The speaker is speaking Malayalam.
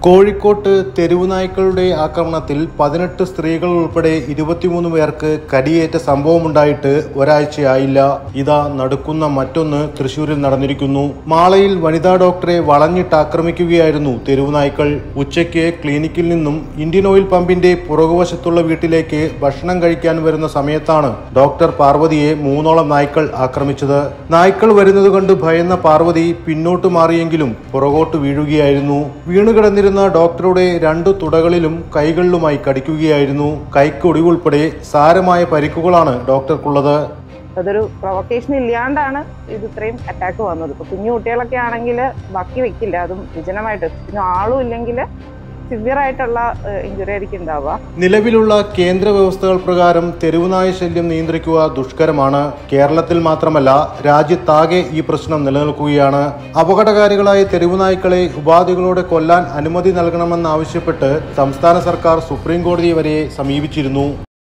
കോഴിക്കോട്ട് തെരുവുനായ്ക്കളുടെ ആക്രമണത്തിൽ പതിനെട്ട് സ്ത്രീകൾ ഉൾപ്പെടെ ഇരുപത്തിമൂന്ന് പേർക്ക് കടിയേറ്റ സംഭവമുണ്ടായിട്ട് ഒരാഴ്ചയായില്ല ഇതാ നടക്കുന്ന മറ്റൊന്ന് തൃശൂരിൽ നടന്നിരിക്കുന്നു മാളയിൽ വനിതാ ഡോക്ടറെ വളഞ്ഞിട്ട് ആക്രമിക്കുകയായിരുന്നു തെരുവുനായ്ക്കൾ ഉച്ചയ്ക്ക് ക്ലിനിക്കിൽ നിന്നും ഇന്ത്യൻ ഓയിൽ പമ്പിന്റെ പുറകുവശത്തുള്ള വീട്ടിലേക്ക് ഭക്ഷണം കഴിക്കാൻ വരുന്ന സമയത്താണ് ഡോക്ടർ പാർവതിയെ മൂന്നോളം നായ്ക്കൾ ആക്രമിച്ചത് നായ്ക്കൾ വരുന്നത് കണ്ട് ഭയന്ന പാർവതി പിന്നോട്ട് മാറിയെങ്കിലും പുറകോട്ട് വീഴുകയായിരുന്നു വീണുകിടന്നിരുന്ന ഡോക്ടറുടെ രണ്ടു തുടകളിലും കൈകളിലുമായി കടിക്കുകയായിരുന്നു കൈക്ക് ഒടിവുൾപ്പെടെ സാരമായ പരിക്കുകളാണ് ഡോക്ടർക്കുള്ളത് അതൊരു പ്രൊവക്കേഷൻ ഇല്ലാണ്ടാണ് ഇത് ഇത്രയും അറ്റാക്ക് വന്നത് ഇപ്പൊ കുഞ്ഞു കുട്ടികളൊക്കെ ആണെങ്കിൽ ബാക്കി വെക്കില്ല അതും വിജനമായിട്ട് പിന്നെ ആളും ഇല്ലെങ്കിൽ സിവിയർ ആയിട്ടുള്ള ഇഞ്ചുറി ആയിരിക്കും ഉണ്ടാവുക നിലവിലുള്ള കേന്ദ്ര വ്യവസ്ഥകൾ പ്രകാരം തെരുവുനായ ശല്യം നിയന്ത്രിക്കുക ദുഷ്കരമാണ് കേരളത്തിൽ മാത്രമല്ല രാജ്യത്താകെ ഈ പ്രശ്നം നിലനിൽക്കുകയാണ് അപകടകാരികളായ തെരുവുനായ്ക്കളെ ഉപാധികളോടെ കൊല്ലാൻ അനുമതി നൽകണമെന്നാവശ്യപ്പെട്ട് സംസ്ഥാന സർക്കാർ സുപ്രീം കോടതി വരെ സമീപിച്ചിരുന്നു